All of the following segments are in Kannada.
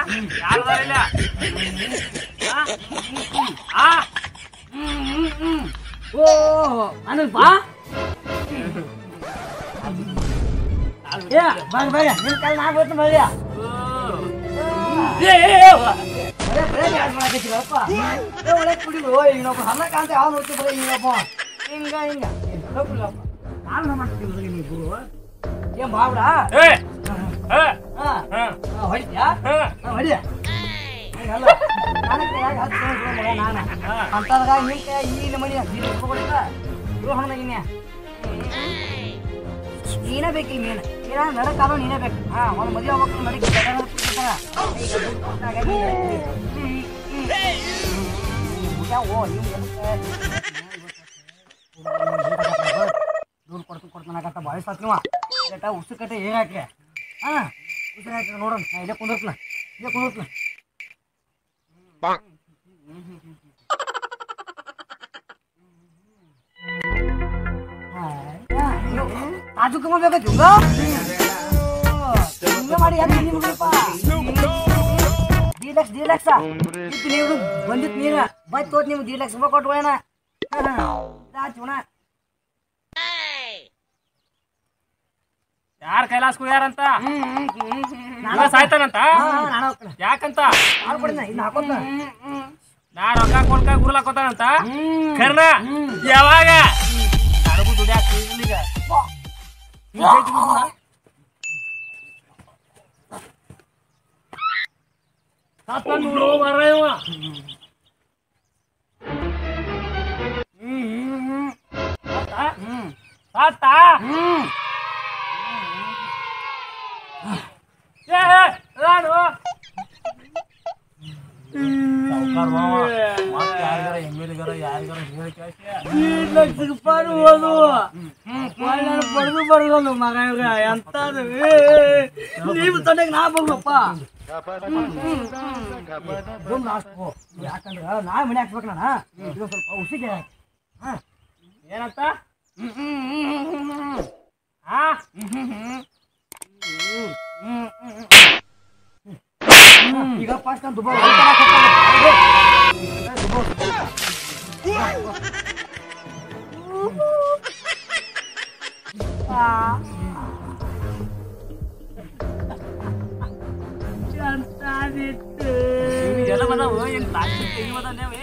ಯಾರದಾರಿಲ್ಲ ಆ ಓ ಅನಲ್ಪ ಏ ಬರ ಬರ ನಿನ್ ಕಾಲ ನಾ ಬರ್ತೀನಿ ಬರ್ರಿ ಏ ಏ, ಏ, ಬರೇ ಬರೇ ಬ್ಯಾಡ್ ಮಾಡಕತ್ತೀರಪ್ಪ ಏ ಒಳ್ಳೆ ಕುಡಿದು ಇನ್ನೊಬ್ಬ ಹಲ್ಲ ಕಾಂತ ಯಾವ ನೋಡ್ತಿ ಬರೀ ಹಿಂಗಪ್ಪ ಹಿಂಗ ಹಿಂಗ ಕುಡಿಲಪ್ಪ ನಾನು ಮಾಡ್ತೀವಿ ನೀವು ಏನ್ ಬಾವ್ಡ ಏ ಏ, ಹಾ ಹಾ, ಹೊಡಿತ್ಯಾ ಹಾ. ಹಾ, ಹೊಡಿ ಹಂಗಲ್ಲ ನಾನು ಕೈಯಾಗ ಹತ್ತು ಮಗ ನಾನು ಹಾ. ಅಂತದ್ರಾಗ ನಿನ್ ಕೈ ಈ ನಮನಿ ನೀನು ಇಟ್ಕೊಬಿಡ್ತ ಇವ್ ಹಣ್ಣಾಗಿನ್ಯ ನೀನೇ ಬೇಕು ಈ ಮೀನು ಏನ ನಡಕಾದ ನೀನೇ ಬೇಕು ಹಾ ಒಂದು ಮದುವೆ ಆಗ್ಬೇಕು ನಡಕ್ಕೆ ಓ ನೀವು ದುಡ್ಡು ಕೊಡ್ತೀನಿ ಕೊಡ್ತೀನಿ ಅನ್ನಕತ್ತ ಭಾಳ ಸಾತ್ ನೀವ ಏಟ ಉಸುಕಟ್ಟೆ ಹೇಗೆ ಹಾಕ್ರಿ ಹಾ ಉಸಿರು ಹಾಕಿ ನೋಡೋಣ ನಾ ಇಲ್ಲೇ ಕುಂದಿರ್ತೀನಿ ಇಲ್ಲೇ ಕುಂದಿರ್ತೀನಿ ಕಾಜು ಕಮ್ಮ ಬೇಕಾಯ್ತು ಹಿಂಗ ಮಾಡಿ ಯಾಕೆ ನಿಮ್ಗಪ್ಪ ಡಿ ಲಕ್ಷ ಡಿ ಲಕ್ಷ ಇತ್ತು ನೀವು ಬಂದಿತ್ತು ನೀನು ಬೈತ್ ತೋತ್ ನೀವು ಡಿ ಲಕ್ಷ ರೂಪಾಯಿ ಕೊಟ್ಕೊಳ್ಳೋಣ ಚುಣ ಯಾರ್ ಕೈಲಾಸ್ ಕುಯ್ಯಾರಂತ ಇವ ಸಾಯ್ತಾನಂತ ನಾನು ಹೋಗ್ತೀನಿ ಯಾಕಂತ ನಾನು ಕೊಡ್ತೀನಿ ಇನ್ನು ಹಾಕೋತ ನಾ ರೊಕ್ಕ ಕೊಡ್ಕ ಗುರ್ಲಾಕೋತಾನಂತ ಕರ್ನ ಯಾವಾಗ ನನಗೂ ದುಡ್ಯಾಕ ಈಗ ಸತ್ತ ನೋಡು ಮರ ಇವ ಸತ್ತ? ಸತ್ತ? ಏ, ಏ, ನಾನು ಸಾವ್ಕಾರ್ ಮಾವ, ಮತ್ತ್ ಯಾರಿಗಾರ ಎಮ್ಮೆಲಿಗಾರ ಯಾರಿಗಾರ ಹೇಳಿ ಕೇಳ್ತೀಯ? ಲಕ್ಷ ರೂಪಾಯಿ ಹೋದು ನಾನು ಬಡ್ದು ಬಡ್ದು ಮಗ ಇವ್ರ ಎಂತದು ನೀವು ತಂಡಕ್ಕೆ ನಾ ಹೋಗ್ಲಪ್ಪ ಯಾಕಂದ್ರೆ ನಾ ಮನೆ ಹಾಕ್ಬೇಕು ನಾನು ಇದು ಸ್ವಲ್ಪ ಉಸಿಗೆ ಹಾ ಏನಂತ ಹಾ ಈಗ ಫಸ್ಟ್ ನಾನು ದುಬೈ ಎಲ್ಲ ಬಂದವು ಏನ್ ತಾಯಿ ತೆಗಿ ಬಂದವ್ರಿ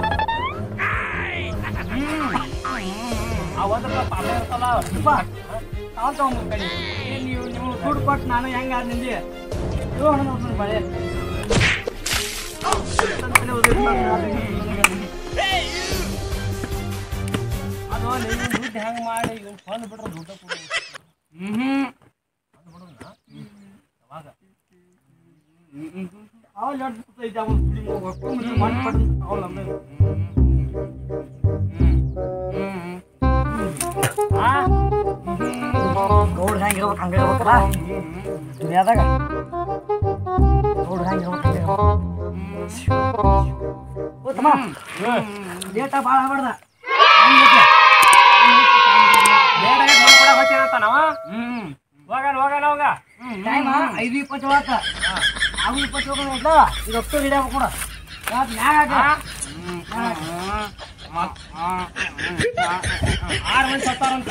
ಆ ಒಂದ್ ರೂಪಾಯಿ ಪಾಪ ಇರ್ತಲ್ಲ ತಾವ್ ತಗೊಂಡ್ಬಿಡ್ಬೇಡಿ ನೀವು ನೀವು ದುಡ್ಡು ಕೊಟ್ಟು ನಾನು ಹೆಂಗ ನಿಂದಿ ಬಳೆ ಅದು ನೀವು ದುಡ್ಡು ಹೆಂಗ್ ಮಾಡಿ ಇವ್ನು ಫಂಡ್ ಬಿಟ್ರೆ ದುಡ್ಡು ಕೊಡು ಅವ್ಳು ನಡ್ಸ್ಬಿಟ್ಟೈತೆ ಅವ್ನು ಒಟ್ಟು ಮಾಡ್ಬಿಟ್ಟು ಅವ್ಳು ನಮ್ಗೆ ಹಾ ಗೌಡ್ ಹೆಂಗಿರ್ಬೇಕು ಹಂಗೆ ಇರ್ಬೇಕಲ್ಲ ದುನಿಯಾದಾಗ ಗೌಡ್ ಹೆಂಗಿರ್ಬೇಕು ಹಂಗೆ ಇರ್ಬೇಕು ಓ ತಮ್ಮ ಲೇಟ ಭಾಳ ಆಗ್ಬಾರ್ದ ಬೇಡ ಏನ್ ಮಾಡ್ಕೊಡಕ್ ಹೋಗ್ತೀನಂತ ನಾವ ಹೋಗಣ ಹೋಗಣ ಹೋಗ ಟೈಮ್ ಐದು ಇಪ್ಪತ್ತು ಆತ ಅವು ಇಪ್ಪತ್ತು ಹೋಗೋಣ ಇಲ್ಲ ಇದು ಒಟ್ಟು ರೆಡಿ ಆಗ್ಬೇಕು ಕೂಡ ಯಾಕೆ ನ್ಯಾಗ ಆರು ಮಂದಿ ಸತ್ತಾರಂತ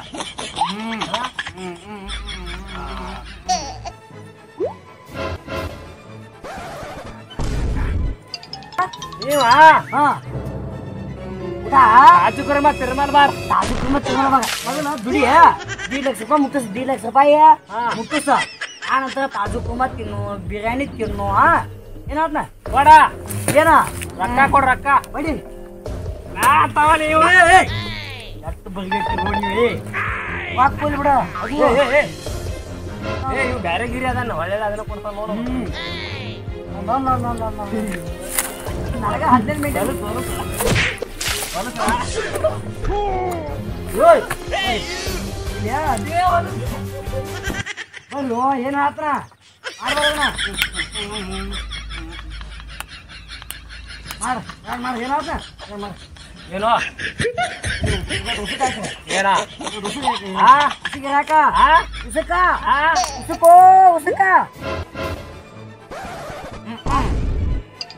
ನೀವ ಹಾ ಊಟ ಕಾಜು ಕುರ್ಮ ತಿರುಮಲ್ ಬಾರ್ ತಾಜು ತುಂಬ ತಿನ್ನೋ ಮಗ ಮೊದಲು ದುಡಿಯ ದೀಡ್ ಲಕ್ಷ ರೂಪಾಯಿ ಮುಟ್ಟಿಸ್ ದೀಡ್ ಲಕ್ಷ ರೂಪಾಯಿ ಮುಟ್ಟಿಸ ಆ ನಂತರ ತಾಜು ಕುರ್ಮ ತಿನ್ನು ಬಿರಿಯಾನಿ ತಿನ್ನು ಹಾ ಏನಾದ್ನ ಕೊಡ ಏನ ರೊಕ್ಕ ಕೊಡ್ ರೊಕ್ಕ ಬಡಿ ನಾ ತವ ನೀವು ಎಷ್ಟು ಬರ್ಗೆಟ್ಟಿ ನೋಡಿ ನೀವೇ ವಾಕ್ಕೋಲಿ ಬಿಡ ಅದು ಏ, ಏ, ಏ. ಏ ಇವ್ ಬ್ಯಾರೆ ಗಿರಿ ಅದನ್ನ ಒಳ್ಳೆ ಅದನ್ನ ಕೊಡ್ತಾನ ನೋಡು ನನಗೆ ಹದಿನೈದು ಮಿನಿಟ್ ಅಲ್ಲೋ ಏನ್ ಆತ್ರ ಮಾಡ್ಬಾರ್ದನ ಮಾಡ ಯಾರು ಮಾಡ ಏನಾತ ಏನ್ ಮಾಡ ಏನೋ ಉಸುಕ ಹಾಕು ಏನ ಉಸುಕ ಹಾಕು ಆ ಉಸುಕ ಹಾಕ ಆ ಉಸುಕ ಆ ಉಸುಕೋ ಉಸುಕ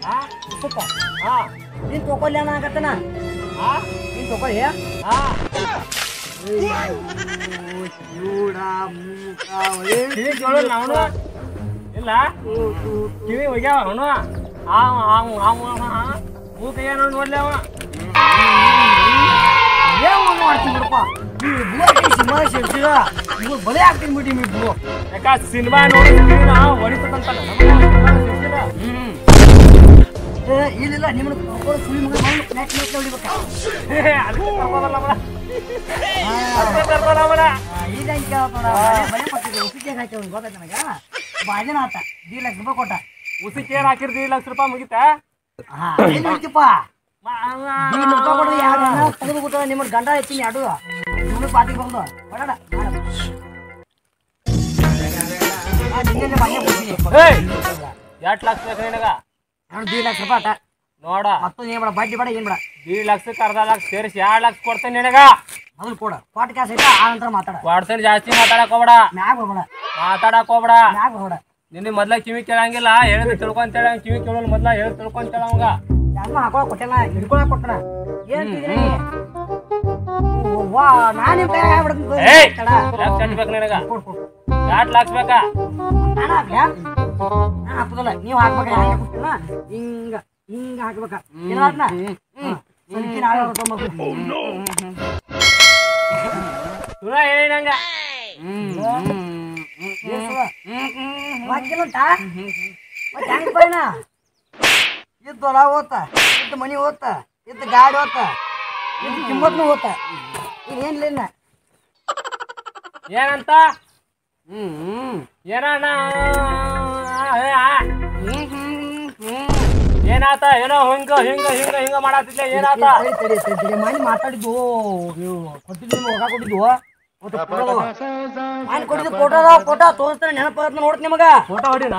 ಹಾ ಉಸುಕ ಹಾ ನೀನ್ ತಗೊಳ್ಳಿ ಅನ್ನಕತ್ತನ ಹಾ ನೀನ್ ತಗೊಳ್ಳಿ ಹಾ ಚೂಡ ಮೂಕ ಒಳ್ಳೆ ಕಿವಿ ಕೇಳಲ್ಲ ಅವನು ಇಲ್ಲ ಕಿವಿ ಹೋಗ್ಯಾವ ಅವನು ಅವ ಅವ ಅವ ಮೂಕ ಏನು ನೋಡ್ಲಿ ಅವ ಏನ್ ಮಣ್ಣು ಮಾಡ್ತೀನಿ ಬಿಡಪ್ಪ ನೀವು ಬುಲಾಟಿ ಸಿನಿಮಾ ಸೇರ್ಸಿದ ನೀವು ಬಲೆ ಹಾಕ್ತೀನಿ ಬಿಡಿ ನೀವು ಯಾಕ ಸಿನಿಮಾ ನೋಡಿದ್ವಿ ನಾವು ಹೊಡಿತದಂತ ಹ್ಮ್ ಏ ಇಲ್ಲ ನಿಮ್ಮನ್ನ ಕರ್ಕೊಂಡು ಸುಳಿ ಮಗ ಮಾಡಿ ಮ್ಯಾಚ್ ಮ್ಯಾಚ್ ಹೊಡಿಬೇಕಾ ಅದಕ್ಕೆ ಕರ್ಕೋದಲ್ಲ ಮರ ಅದಕ್ಕೆ ಕರ್ಕೋಲ್ಲ ಮರ ಈಗ ಹಿಂಗೆ ಕೇಳ್ತಾನ ಬಲೆ ಪಟ್ಟಿಗೆ ಉಪ್ಪಿಗೆ ಹಾಕಿ ಅವ್ನಿಗೆ ಗೊತ್ತಾಯ್ತು ನನಗೆ ಬಾಜಿನ ಆತ ದಿ ಲಕ್ಷ ರೂಪಾಯಿ ಕೊಟ್ಟ ಉಸಿಕ್ ಏನ್ ಹಾಕಿರ್ದಿ ಲಕ್ಷ ರೂಪಾಯಿ ಮುಗಿತಾ ಹಾ ಎಲ್ಲಿ ಹೋಗ್ತಿಪ್ಪ ದಿ ಮುಖ ಕೊಡೋದು ಯಾರು ತೆಗೆದು ಬಿಟ್ಟು ನಿಮ್ಮ ಗಂಡ ಎತ್ತೀನಿ ಅಡು ನಿಮಗೆ ಪಾತಿಗೆ ಬಂದು ಬಡಡ ನಿನ್ನೆ ಮನೆ ಕೊಡ್ತೀನಿ ಏಯ್ ಎಷ್ಟ್ ಲಕ್ಷ ಬೇಕು ನಿನಗ ನಾನು ದಿ ಲಕ್ಷ ರೂಪಾಯಿ ಆಟ ನೋಡ ಮತ್ತೊಂದು ಏನ್ ಬೇಡ ಬಡ್ಡಿ ಬೇಡ ಏನ್ ಬೇಡ ದೀಡ್ ಲಕ್ಷಕ್ಕೆ ಅರ್ಧ ಲಕ್ಷ ಸೇರಿಸಿ ಎರಡ್ ಲಕ್ಷ ಕೊಡ್ತೇನೆ ನಿನಗ ಮೊದಲು ಕೊಡ ಕೊಟ್ಟ ಕ್ಯಾಸ್ ಐತಾ ಆ ನಂತರ ಮಾತಾಡ ಕೊಡ್ತೇನೆ ಜಾಸ್ತಿ ಮಾತಾಡಕ್ ಹೋಗ್ಬೇಡ ಮ್ಯಾಗ ಹೋಗ್ಬೇಡ ಮಾತಾಡಕ್ ಹೋಗ್ಬೇಡ ಮ್ಯಾಗ ಹೋಗ್ಬೇಡ ನಿನ್ನ ಮೊದ್ಲ ಕಿವಿ ಕೇಳಂಗಿಲ್ಲ ಹೇಳಿದ್ ತಿಳ್ಕೊಂತೇಳ ಕಿವಿ ಕೇಳೋಲ್ಲ ಮೊದ್ಲ ಹೇಳಿದ್ ತಿಳ್ಕೊಂತೇಳ ಅವಂಗ ಜನ್ಮ ಹಾಕೊಳಕ್ ಕೊಟ್ಟೆನ ಹಿಡ್ಕೊಳಕ್ ಕೊಟ್ಟನ ಏನ್ ತಿಂದಿರಿ ವಾ ನಾನು ನಿಮ್ಮ ಕೈ ಆಗ್ಬಿಡ್ತೀನಿ ಏಯ್ ಲಕ್ಷ ಎಷ್ಟ್ ಬೇಕು ನಿನಗ ಕೊಡು ಕೊಡು ಎರಡ್ ಲಕ್ಷ ಬೇಕಾ ನಾನು ಹಾಕ್ಲ್ಯಾ ನಾನು ಹಾಕೋದಲ್ಲ ನೀವು ಹಾಕ್ಬೇಕ ಹಂಗೆ ಕೊಡ್ತೀನ ಹಿಂಗ ಹಿಂಗ ಹಾಕ್ಬೇಕ ಏನಾದ್ನ ಸ್ವಲ್ಪ ನಾಳೆ ಸುರ ಹೇಳಿದಂಗ ವಾಕ್ಯಲಂತ ಮತ್ತೆ ಹೆಂಗ್ ಪೈನ ಇದ್ದ ಹೊಲ ಓದ್ತ ಇದ್ದ ಮನಿ ಓದ್ತ ಇದ್ದ ಗಾಡಿ ಓದ್ತ ಇದ್ದ ಕಿಮ್ಮತ್ನು ಓದ್ತ ಏನಿಲ್ಲ ಇನ್ನ ಏನಂತ ಏನಣ್ಣ ಏನಾತ ಏನೋ ಹಿಂಗ ಹಿಂಗ ಹಿಂಗ ಹಿಂಗ ಮಾಡತ್ತಿದ್ಲೆ ಏನಾತ ತಡಿ, ತಡಿ, ತಡಿ, ತಡಿ. ಮನೆ ಮಾತಾಡಿದ್ವು ನೀವು ಕೊಟ್ಟಿದ್ದು ನಿಮ್ಗೆ ಹೋಗ ಕೊಟ್ಟಿದ್ವು ಮತ್ತೆ ಫೋಟೋ ಅದಾವ. ಮನೆ ಕೊಟ್ಟಿದ್ದು ಫೋಟೋ ಅದಾವ ಫೋಟೋ ತೋರಿಸ್ತಾನೆ ನೆನಪು ಬರುತ್ತೆ ನೋಡ್ತೀನಿ ನಿಮಗ ಫೋಟೋ ಹೊಡಿನಾ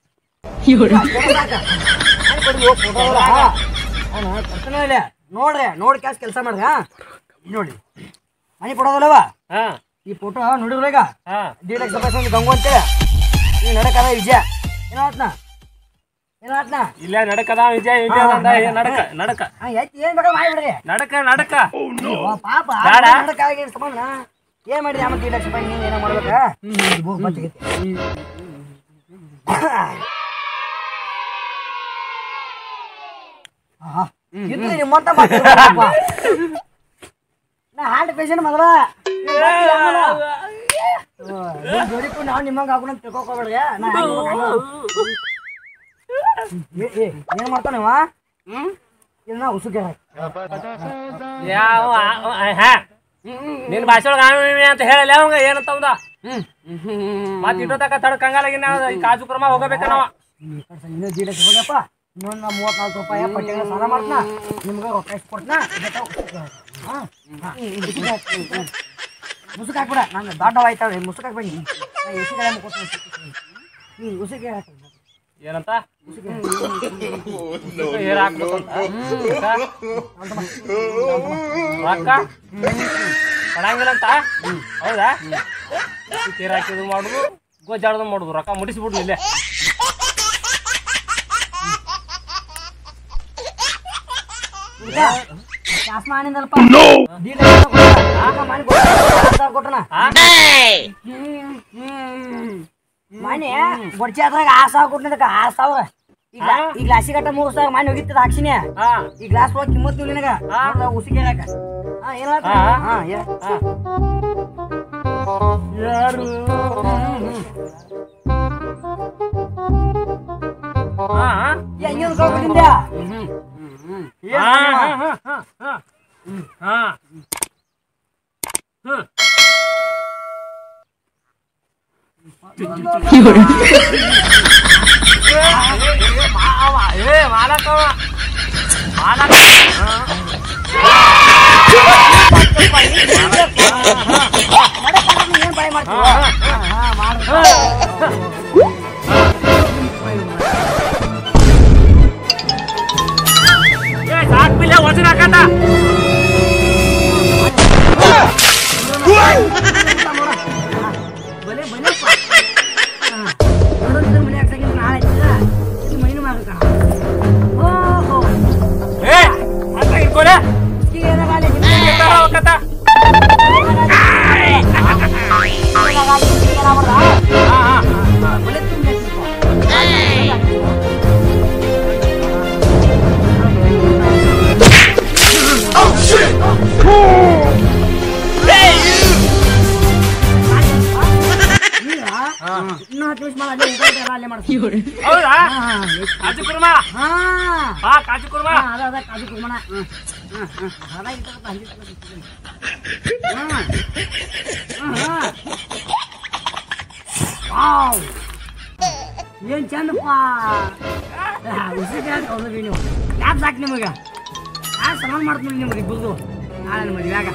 ಮನೆ ಕೊಟ್ಟಿದ್ವು ಫೋಟೋ ಅದಾವ ನಾನು ಕರ್ತಾನೆ ಇಲ್ಲ ನೋಡ್ರಿ ನೋಡಿ ಕ್ಯಾಸ್ ಕೆಲಸ ಮಾಡ್ರಿ ಹಾ ನೋಡಿ ಮನೆ ಕೊಡೋದಲ್ಲವ ಹಾ ಈ ಫೋಟೋ ನೋಡಿದ್ರ ಈಗ ಹಾ ದೀಡ್ ಲಕ್ಷ ರೂಪಾಯಿ ಒಂದು ಗಂಗು ಅಂತೇಳಿ ಈ ನಡಕದ ವಿಜಯ ಏನಾತ್ನ ಏನಾತ್ನ ಇಲ್ಲೇ ನಡಕದ ವಿಜಯ ವಿಜಯ ಅಂದ ಏ ನಡಕ ನಡಕ ಹಾ ಎತ್ತಿ ಏನ್ ಬೇಕಾದ್ರೆ ಮಾಡಿಬಿಡ್ರಿ ನಡಕ ನಡಕ ಓ, ಪಾಪ ಬೇಡ. ನಡಕಾಗಿ ಸಂಬಂಧ ಏನ್ ಮಾಡಿದ್ರಿ ಆಮೇಲೆ ದೀಡ್ ಲಕ್ಷ ರೂಪಾಯಿ ನೀನ್ ಏನೋ ಮಾಡ್ಬೇಕಾ ಹೋಗ್ ಬಂತಿಗೈತಿ ಇದ್ರಿ ನಿಮ್ಮಂತ ಮಾತಾಡ್ಬೇಕಪ್ಪ. ನಾ ಹಾರ್ಟ್ ಪೇಷಂಟ್ ಮೊದಲ ಜೋಡಿಕೊಂಡು ನಾವು ನಿಮ್ಮಂಗ ಹಾಕೊಂಡು ತಿಳ್ಕೊಕೋಬೇಡ್ರಿ ನಾ ಏನ್ ಮಾಡ್ತಾನವ ಇದನ್ನ ಉಸುಕೆ ಯಾವ ಹಾ ನಿನ್ ಭಾಷೆ ಒಳಗ ಆಮೆ ಅಂತ ಹೇಳಲ್ಲ ಅವಂಗ ಏನಂತ ಅವಂದ ಮತ್ ಇಟ್ಟೋ ತಕ ತಡ್ಕಂಗಾಲಾಗಿ ನಾವು ಈ ಕಾಜು ಕ್ರಮ ಹೋಗಬೇಕ ನಾವ ಇನ್ನೂ ದೀಡ ಹೋಗಪ್ಪ ಇನ್ನೊಂದು ಮೂವತ್ನಾಲ್ಕು ರೂಪಾಯಿ ಪಟ್ಟಿಗೆ ಸಾಲ ಮಾಡ್ತನ ನಿಮ್ಗೆ ರೊಕ್ಕ ಎಷ್ಟು ಕೊಡ್ತನ ಮುಸುಕ್ ಹಾಕ್ಬಿಡ ನಂಗೆ ದೊಡ್ಡವಾಯ್ತಾವ್ರಿ ಮುಸುಕ್ ಹಾಕ್ಬೇಡಿ ನಾ ಎಸಿ ಕಡೆ ಮುಕ್ಕೊತೀನಿ ನೀ ಉಸಿಗೆ ಹಾಕಿ ಏನಂತ ಹೇರ್ ಹಾಕ್ಬೇಕು ಅಂತ ರೊಕ್ಕ ಕೊಡಂಗಿಲ್ಲ ಅಂತ ಹೌದಾ ತೀರ್ ಹಾಕಿದು ಮಾಡುದು ಗೋಜಾಡದು ಮಾಡುದು ರೊಕ್ಕ ಮುಡಿಸ್ಬಿಡ್ಲಿ ಇಲ್ಲೇ ಕ್ಲಾಸ್ ಮಾಡಿದಲ್ಪ ದೀಡ ಮಾಡಿ ಕೊಟ್ಟನ ಹಾ? ಮನೆ ಗೊಡ್ಚಿ ಅದ್ರಾಗ ಆ ಸಾವಿರ ಕೊಟ್ಟಿದ್ದಕ್ಕ ಆ ಸಾವಿರ ಈಗ ಈ ಗ್ಲಾಸಿ ಗಟ್ಟ ಮೂರು ಸಾವಿರ ಮನೆ ಹೋಗಿತ್ತದ ಹಾಕ್ಸಿನಿ ಹಾ ಈ ಗ್ಲಾಸ್ ಒಳಗೆ ಕಿಮ್ಮತ್ ನಿನಗ ಹಾ. ಉಸಿಗೆ ಹಾಕ ಹಾ ಏನ ಹಾ. ಹಾ ಏ ಹಾ. ಯಾರು ಹಾ ಹಾ ಏ ಹಿಂಗೆ ಕಳ್ಕೊಂಡಿದ್ದೆ ಹಾ, ಹಾ, ಹಾ, ಹಾ, ಹಾ. ಹಾ. ಹ್ಮ್. ಏ, ಏ, ಏ, ಮಾವ, ಏ, ಮಾಲಕವ. ಮಾಲಕ. ಹಾ. ಏನ್ ಬಾಯ್ ಮಾಡ್ತೀವ ಹಾ, ಹಾ. ಹಾ ಮಾಡು ಏ, ಸಾಕ್ ಬಿಲ್ಲೆ, ವಜನ್ ಹಾಕತ್ತ. ಬಲೆ ಬಲೆಪ್ಪ ನೋಡೋದ್ರ ಮನೆ ಹಾಕ್ಸಂಗಿಲ್ಲ ನಾಳೆ ಆಯ್ತದ ಇದು ಮೈನು ಮಾಡ್ಬೇಕ ಮಾಡ್ತೀನಿ ಹೌದಾ ಹಾ ಹಾ ಕಾಜು ಕುರ್ಮಾ ಹಾ ಹಾ ಕಾಜು ಕುರ್ಮಾ ಹಾ, ಅದ ಅದ ಕಾಜು ಕುರ್ಮನ ಹ್ಮ್ ಹ್ಮ್ ಹ್ಮ್ ಅದ ಇರ್ತಕ್ಕಂಥ ಹಂಗೆ ಇರ್ತಕ್ಕಂಥ ಹ್ಮ್ ಹ್ಮ್ ಹ್ಮ್ ವಾವ್ ಏನ್ ಚಂದಪ್ಪ ಉಸಿರು ಹೌದ್ರಿ ನೀವು ಯಾಕೆ ಸಾಕು ನಿಮಗೆ ಯಾಕೆ ಸಮಾನ ಮಾಡ್ತೀನಿ ನಿಮ್ಗೆ ಇಬ್ಬರದು ನಾಳೆ ನಮ್ಮ ಮದುವೆಯಾಗ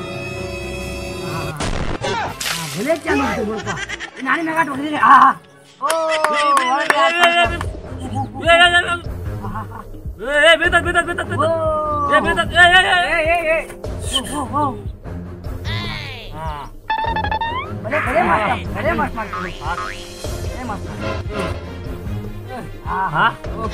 ಭಲೇ ಚಂದ ಉಂಟು ಬಿಡಪ್ಪ ನಾನೇ ಮೆಗಾಟ್ ಹೊಡೆದಿರಿ ಆ ಓ ಒಳ್ಳೆ ಆಯ್ತು, ಆಯ್ತು. ಏ ಬೀತತ್ ಬೀತತ್ ಬೀತತ್ ಓ. ಏ ಬೀತತ್ ಏ ಏ ಏ ಏ ಏ ಓ, ಓ, ಓ. ಹಾ ಬರೇ ಬರೇ ಮಸ್ತ್ ಬರೇ ಮಸ್ತ್ ಮಾಡ್ತೀವಿ ಬರೇ ಮಸ್ತ್ ಆ ಹಾ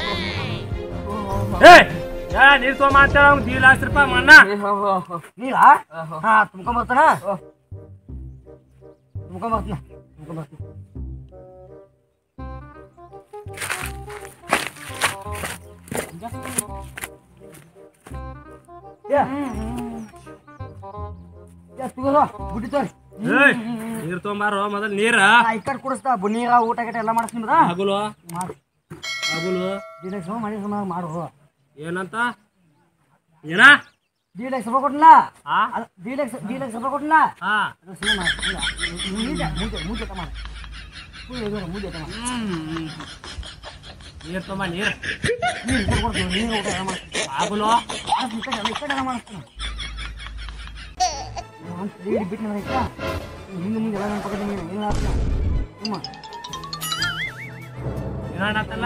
ಏ ಯಾ ನೀರ್ ತಗೊಂಡ್ ಮಾಡ್ತಾರ ಅವ್ನು ದೀಡ್ ಲಕ್ಷ ರೂಪಾಯಿ ಮಣ್ಣ ನೀರಾ ಹಾ ತುಂಬ್ಕೊಂಬರ್ತಾನ ತುಂಬ್ಕೊಂಬರ್ತಾನ ತುಂಬ್ಕೊಂಬರ್ತಾನ ಏ ಏ ತಗೋರೋ ಬುಟ್ಟಿ ತೋರಿ ಏಯ್ ನೀರ್ ತಗೊಂಬಾರೋ ಮೊದಲ್ ನೀರ ಆ ಈ ಕಡೆ ಕುಡಿಸ್ತಾ ಬು ನೀರ ಊಟ ಗಿಟ ಎಲ್ಲ ಮಾಡಿಸ್ ನಿಮ್ದ ಹಗುಲು ಮಾಡಿ ಹಗುಲು ದೀಡ್ ಸಮ ಮಾಡಿ ಸಮ ಮಾಡು ಏನಂತ ಏನ ದೀಡ್ ಲಕ್ಷ ರೂಪಾಯಿ ಕೊಟ್ಟಲ್ಲ ಹಾ ದೀಡ್ ಲಕ್ಷ ದೀಡ್ ಲಕ್ಷ ರೂಪಾಯಿ ಕೊಟ್ಟಲ್ಲ ಹಾ ಅದು ಸುಮ್ಮನೆ ಮಾಡಿ ಇಲ್ಲ ಮೂಜೆ ಮೂಜೆ ಮೂಜೆ ತ ಮಾಡಿ ಮೂಜೆ ಇದು ಮೂಜೆ ತ ಮಾಡಿ ಹ್ಮ್ ನೀರ್ ತಗೊಂಬ ನೀರ್ ನೀರು ಊಟ ಕೊಡ್ತೀವಿ ನೀರು ಊಟ ಎಲ್ಲ ಮಾಡ್ತೀವಿ ಹಗುಲು ಮಾಡಿಸ್ತೀನಿ ಈ ಕಡೆ ಎಲ್ಲ ಈ ಕಡೆ ಎಲ್ಲ ಮಾಡಿಸ್ತೀನಿ ಅಂತ ಲೀಡ್ ಬಿಟ್ಟು ನನಗೆ ಇಷ್ಟ ಹಿಂದೆ ಮುಂದೆ ಎಲ್ಲ ನನ್ನ ಪಕ್ಕದ ನೀನು ಏನು ಆಗ್ತಾನೆ ಸುಮ್ಮ ಏನಾಡತ್ತಲ್ಲ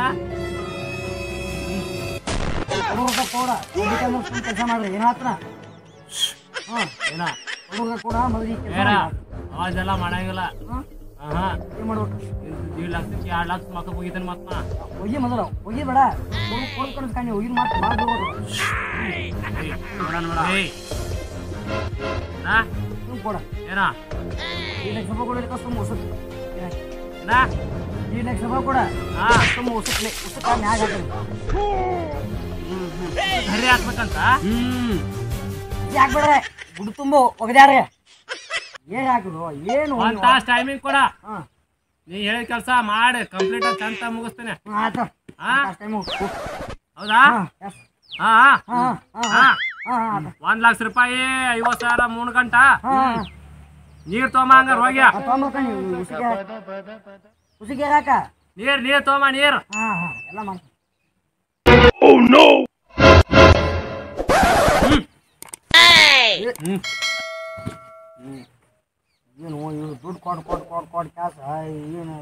ಹುಡುಗ ಕೂಡ ಸುಮ್ಮನೆ ಕೆಲಸ ಮಾಡ್ರಿ ಏನು ಆಗ್ತಾನ ಹಾಂ ಏನ ಹುಡುಗ ಕೂಡ ಮೊದಲಿಗೆ ಕೆಲಸ ಏನ ಅವಾಜೆಲ್ಲ ಮಾಡಂಗಿಲ್ಲ ಹಾಂ ಹಾ ಏನು ಮಾಡ್ಬೇಕು ದೀಡ್ ಲಕ್ಷಕ್ಕೆ ಎರಡ್ ಲಕ್ಷ ಮಕ್ಕ ಹೋಗಿದ್ದಾನೆ ಮತ್ತ ಒಯ್ಯಿ ಮೊದಲು ಒಯ್ಯಿ ಬೇಡ ಹುಡುಗ ಕೊಡ್ಕೊಂಡು ಕಾಣಿ ಒಯ್ಯಿ ಮಾತು ಮಾಡ್ಬೇಕು ಏಯ್ ನಾ ಸುಮ್ ಕೊಡ ಏನ ಈ ಲಕ್ಷ ರೂಪಾಯಿ ಕೊಡಲಿಕ್ಕೆ ಸುಮ್ಮ ಉಸುಕ್ ನಾ ಈ ಲಕ್ಷ ರೂಪಾಯಿ ಕೊಡ ಹಾ ಸುಮ್ಮ ಉಸುಕ್ಲಿ ಉಸುಕ ಮ್ಯಾಗ ಹಾಕಲಿ ಹರಿ ಹಾಕ್ಬೇಕಂತ ಹ್ಮ್ ಯಾಕೆ ಬಿಡ್ರೆ ಗುಡ್ ತುಂಬು ಒಗದ್ಯಾಡ್ರಿ ಏನ್ ಹಾಕಿದ್ರು ಏನು ಒಂದ್ ತಾಸ್ ಟೈಮಿಂಗ್ ಕೊಡ ಹಾಂ ನೀ ಹೇಳಿದ ಕೆಲಸ ಮಾಡಿ ಕಂಪ್ಲೀಟ್ ಚಂತ ಮುಗಿಸ್ತೇನೆ ಆಯ್ತು ಹಾ ಟೈಮು ಹೌದಾ ಹಾಂ ಎಸ್ ಹಾ ಹಾ ಹಾಂ ಹಾಂ ಹಾ ಹಾಂ ಹಾಂ ಒಂದ್ ಲಕ್ಷ ರೂಪಾಯಿ ಐವತ್ ಸಾವಿರ ಮೂರ್ ಗಂಟ ಹಾಂ ನೀರ್ ತೊಗೊಂಬ ಹಂಗಾರ ಹೋಗ್ಯ ತೊಗೊಂಬರ್ತಾನೆ ಉಸಿಗೆ ಉಸಿಗೆ ಹಾಕ ನೀರ್ ನೀರ್ ತೊಗೊಂಬ ನೀರ್ ಹಾಂ ಹಾಂ ಎಲ್ಲ ಮಾಡ್ತೀನಿ ಹ್ಮ್ ಏನು ಇವ್ರು ದುಡ್ಡು ಕೊಟ್ಟು ಕೊಟ್ಟು ಕೊಟ್ಟು ಕೊಟ್ಟು ಕ್ಯಾಸ ಏನು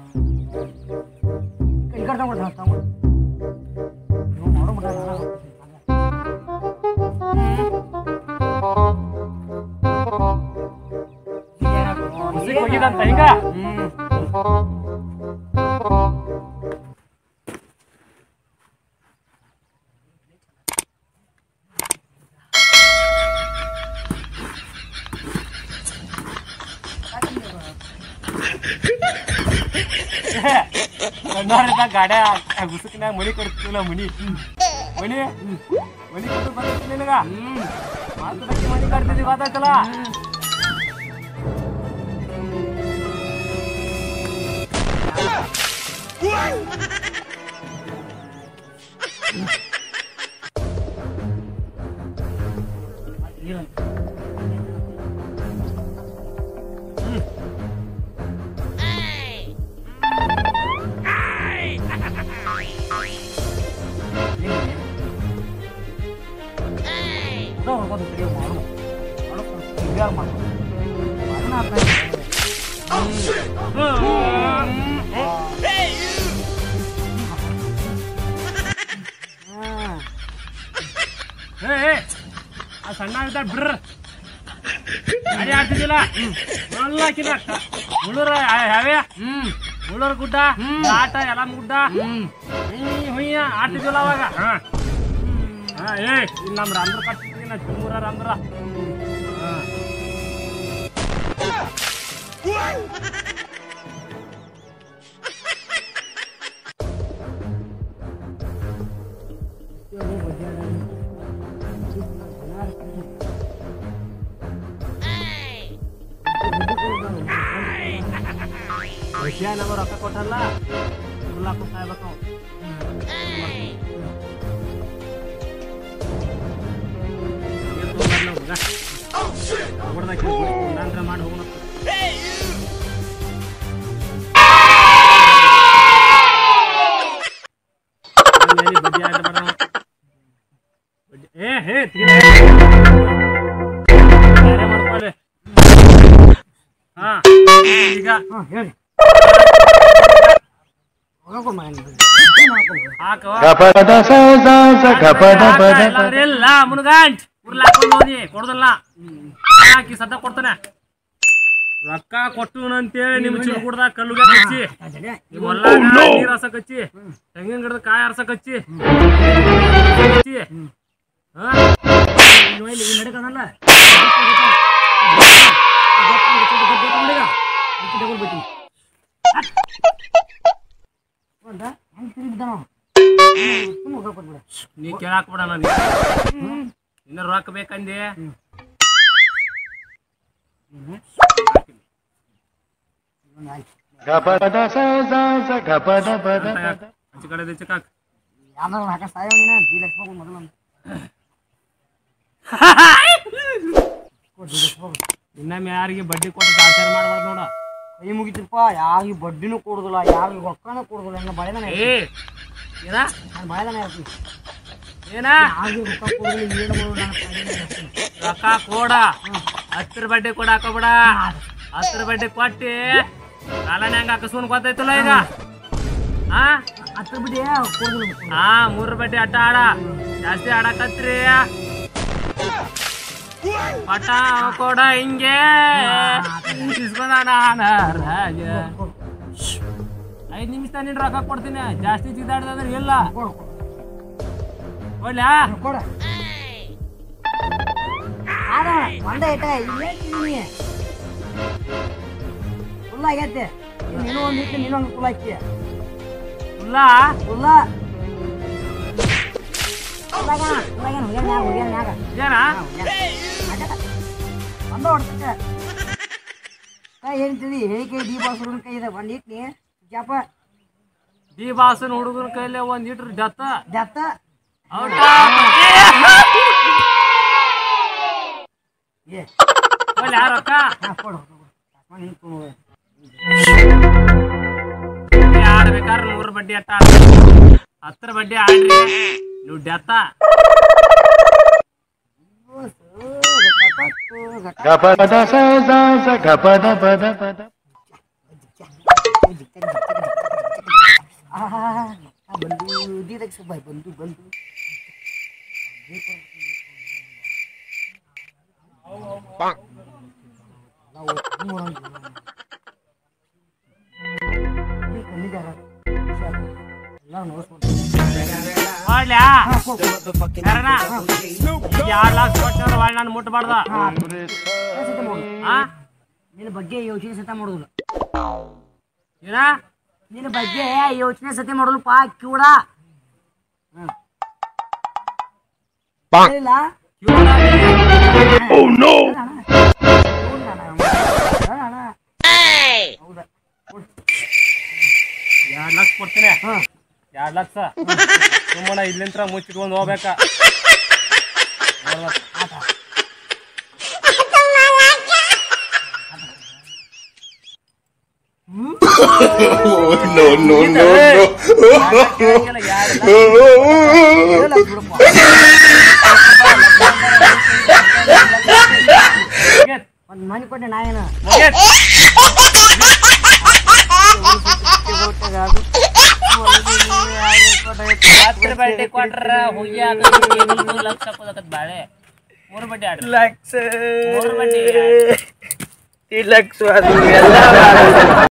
ಈ ಕಡೆ ತಗೊಂಡು ತಗೊಂಡು ನೀವು ಮಾಡೋಬಿಟ್ಟ ಮುಸುಕ್ ಹೋಗಿದಂತ ಹಿಂಗ ಕಣ್ಣಾರಿದ್ದ ಗಾಡ್ಯ ಗುಸುಕಿನಾಗ ಮನಿ ಕೊಡ್ತಿಲ್ಲ ಮನಿ ಮನಿ ಮನಿ ಕೊಟ್ಟು ಬಂದೈತಿ ನಿನಗ ಮಾತುಕತೆ ಮನಿ ಕಟ್ತಿದ್ವಿ ಗೊತ್ತಾಯ್ತಲ್ಲ ಏ ಏ, ಆ ಸಣ್ಣ ಇದ್ದ ಬಿಡ್ರ ಗಾಡಿ ಆಡ್ತಿದ್ದಿಲ್ಲ ಒಳ್ಳಾಕಿನ ಮುಳ್ಳೂರ ಯಾವ್ಯ ಮುಳ್ಳೂರ ಗುಡ್ಡ ಆಟ ಎಲ್ಲ ಗುಡ್ಡ ಹುಯ್ ಹುಯ್ಯ ಆಡ್ತಿದ್ದಿಲ್ಲ ಅವಾಗ ಹಾ ಹಾ ಏ ಇಲ್ಲಿ ನಮ್ರ ಅಂದ್ರ ಕಟ್ತಿದ್ವಿ ನಾ ಚಿಮ್ಮೂರ ಅಂದ್ರ ಹಾ ವಿಷಯ ನಮ್ಮ ರೊಕ್ಕ ಕೊಟ್ಟಲ್ಲ ಉರ್ಲಾಕು ಸಾಯ್ಬೇಕು ನಾವು. ನೀರ್ ತಗೊಂಬರ್ಲ ಹುಡ್ಗ. ಹೊಡ್ದಾಕಿ ಬಿಡು, ನಂತರ ಮಾಡಿ ಹೋಗೋಣ ಹಂಗೇನಿ ಬಡ್ಡಿ ಆಟ ಬೇಡ ನಾವು. ಬಡ್ಡಿ- ಏ ಹೇ ತೆಗೀರಿ. ಬೇರೆ ಮಾಡ್ಕೊಳ್ಳಿ. ಹಾ ಈಗ ಹಾಂ ಹೇಳಿ ಹೋಗೋ ಮಗ ನೀನು. ಹಾಕೋ ಗಪದ ಸ ಸ ಸ ಗಪದ ಪದ ಪದ ಇಲ್ಲ ಮುನ್ಗಂಟ್ ಉರ್ಲಾಕೊಂಡು ಹೋಗಿ ಕೊಡುದಲ್ಲ ಹಾಕಿ ಸದ್ದ ಕೊಡ್ತಾನೆ ರೊಕ್ಕ ಕೊಟ್ಟು ಅಂತೇಳಿ ನಿಮ್ ಚಿಲ್ಗುಡ್ದ ಕಲ್ಲುಗೆ ಕಚ್ಚಿ ಅದೇ. ನಿಮ್ ಹೊಲ್ಲಾಗ ನೀರ್ ಹರ್ಸಕ್ ಹಚ್ಚಿ ತೆಂಗಿನ ಗಿಡದ ಕಾಯಿ ಹರ್ಸಕ್ ಹಚ್ಚಿ ಹಚ್ಚಿ ಹಾ ಇಲ್ಲಿ ನೋಡಿ, ಇಲ್ಲಿ ನಡ್ಕಣಲ್ಲ. ಡಬಲ್ ಬಿಟ್ಟಿನಿ. ಹೌದಾ? ಹೆಂಗ್ ತಿರುಗಿದ್ದಾನೋ? ಸುಮ್ನೆ ಹೋಗಕ್ ಬಿಡ್ಬಿಡು. ನೀ ಕೇಳಾಕ್ ಬಿಡ ನನಗೆ ಇನ್ನ ರೊಕ್ಕ ಬೇಕಂದೆ ಇನ್ನೊಂದ್ ಆಯ್ತು. ಗಪದ ಸ ಸ ಸ ಗಪದ ಪದ ಪದ ಹಚ್ಚಿ ಕಡೆ ಚಿಕ್ಕಾಕ್ ಯಾವ್ದಾರ ಒಂದ್ ಹಾಕ ಸಾಯೋ ನೀನು, ದಿ ಲಕ್ಷ ಹೋಗು ಮೊದಲು ಒಂದು. ಕೊಡು, ದಿ ಲಕ್ಷ ಹೋಗು. ಇನ್ನೊಮ್ಮೆ ಯಾರಿಗೆ ಬಡ್ಡಿ ಕೊಟ್ಟು ಆಚಾರ ಮಾಡ್ಬಾರ್ದು ನೋಡ ಕೈ ಮುಗಿತಿಪ್ಪ ಯಾರಿಗೆ ಬಡ್ಡಿನೂ ಕೊಡುದಿಲ್ಲ ಯಾರಿಗೆ ರೊಕ್ಕನೂ ಕೊಡುದಿಲ್ಲ ನನ್ನ ಬಳೆದನ ಏ ಏನ ನಾನು ಬಳೆದನ ಇರ್ತೀನಿ ಏನ ಯಾರಿಗೆ ರೊಕ್ಕ ಕೊಡುದಿಲ್ಲ ಏನು ಮಾಡೋದು ನಾನು ಬಳೆದನ ಇರ್ತೀನಿ ರೊಕ್ಕ ಕೊಡ ಹತ್ತರ ಬಡ್ಡಿ ಕೊಡ ಹಾಕೋಬೇಡ ಹತ್ತರ ಬಡ್ಡಿ ಕೊಟ್ಟಿ ಕಾಲನ ಹೆಂಗ ಹಾಕಸ್ಕೊಂಡ್ ಗೊತ್ತಾಯ್ತಲ್ಲ ಈಗ ಹಾ ಹತ್ರ ಬಿಡಿ ಕೊಡುದಿಲ್ಲ ಹಾ ಮೂರ್ ಬಡ್ಡಿ ಅಟ್ಟ ಆಡ ಜಾಸ್ತಿ ಆಡಕತ್ರಿ ಪಟ ಕೊಡ ಹಿಂಗೆ ಇಸ್ಕೊಂಡ ನಾನ ರಾಜ ಐದ್ ನಿಮಿಷ ನೀನ್ ರೊಕ್ಕ ಕೊಡ್ತೀನಿ ಜಾಸ್ತಿ ಚಿದಾಡ್ದಂದ್ರೆ ಇಲ್ಲ ಕೊಡು ಕೊಡು ಒಳ್ಳೆ ಕೊಡ ಆದ ಒಂದೇ ಐಟ ಇಲ್ಲೇ ತಿನ್ನಿ ಫುಲ್ ಆಗೈತೆ ಇನ್ನು ನೀನು ಒಂದು ಇಟ್ಟು ನೀನು ಒಂದು ಫುಲ್ ಹಾಕಿ ಇಲ್ಲ ಫುಲ್ಲ ಫುಲ್ಲಾಗಣ ಫುಲ್ಲಾಗಣ ಹೋಗ್ಯಾನ ಮ್ಯಾಗ ಹೋಗ್ಯಾನ ಮ್ಯಾಗ ಏನ ಒಂದ ಹೊಡ್ತೈತೆ ಕೈ ಹೇಳ್ತಿದಿ ಹೇಳಿಕೆ ಡಿ ಬಾಸ್ ಹುಡುಗನ ಕೈ ಇದೆ ಒಂದು ಇಟ್ನಿ ಜಾಪ ಡಿ ಬಾಸನ್ ಹುಡುಗನ ಕೈಲೇ ಒಂದ್ ಇಟ್ರು ಜತ್ತ ದತ್ತ ಔಟ ಏ ಒಳ್ಳೆ ಆ ರೊಕ್ಕ ಹಾಂ ಕೊಡು ನೀನು ಕೊಡು ಆಡ್ಬೇಕಾದ್ರೆ ನೂರು ಬಡ್ಡಿ ಅಟ್ಟ ಆಡ ಹತ್ತರ ಬಡ್ಡಿ ಆಡ್ರಿ ನೀವು ಡೆತ್ತ ಗಪದ ಸ ಸ ಸ ಗಪದ ಪದ ಪದ ಬಂದು ದೀದಕ್ಕೆ ಸುಬ್ಬಾಯ್ ಬಂದು ಬಂದು ಮಾಡ್ಲ್ಯಾ ಕರಣ ಎರಡ್ ಲಕ್ಷ ಕೊಟ್ಟವ್ರ ಒಳ್ಳೆ ನಾನು ಮುಟ್ಬಾರ್ದ ಆ ನಿನ್ನ ಬಗ್ಗೆ ಯೋಚನೆ ಸತ ಮಾಡೋದಿಲ್ಲ ಏನ ನಿನ್ನ ಬಗ್ಗೆ ಯೋಚನೆ ಸತಿ ಮಾಡೋದು ಪಾ ಕಿವುಡ ಇಲ್ಲ ಹೌದಾ ಎರಡ್ ಲಕ್ಷ ಕೊಡ್ತೀನಿ ಹಾ ಎರಡ್ ಲಕ್ಷ ಸುಮ್ಮನೆ ಇಲ್ಲಿಂತ್ರ ಮುಚ್ಚಿಟ್ಕೊಂಡು ಹೋಗ್ಬೇಕ no no no ಹೇಳ ಬಿಡಪ್ಪ ಒಂದ್ ಮನೆ ಕೊಟ್ಟೆ ನಾ ಏನು ಹತ್ತರ ಬಡ್ಡಿ ಕೊಟ್ರ ಹುಯ್ಯ ಲಕ್ಷ ಕೊಡಕತ್ ಬಾಳೆ ಮೂರು ಬಡ್ಡಿ ಆಡ್ರಿ ಲಕ್ಷ ಮೂರು ಬಡ್ಡಿ ಲಕ್ಷ ಅದು ಎಲ್ಲ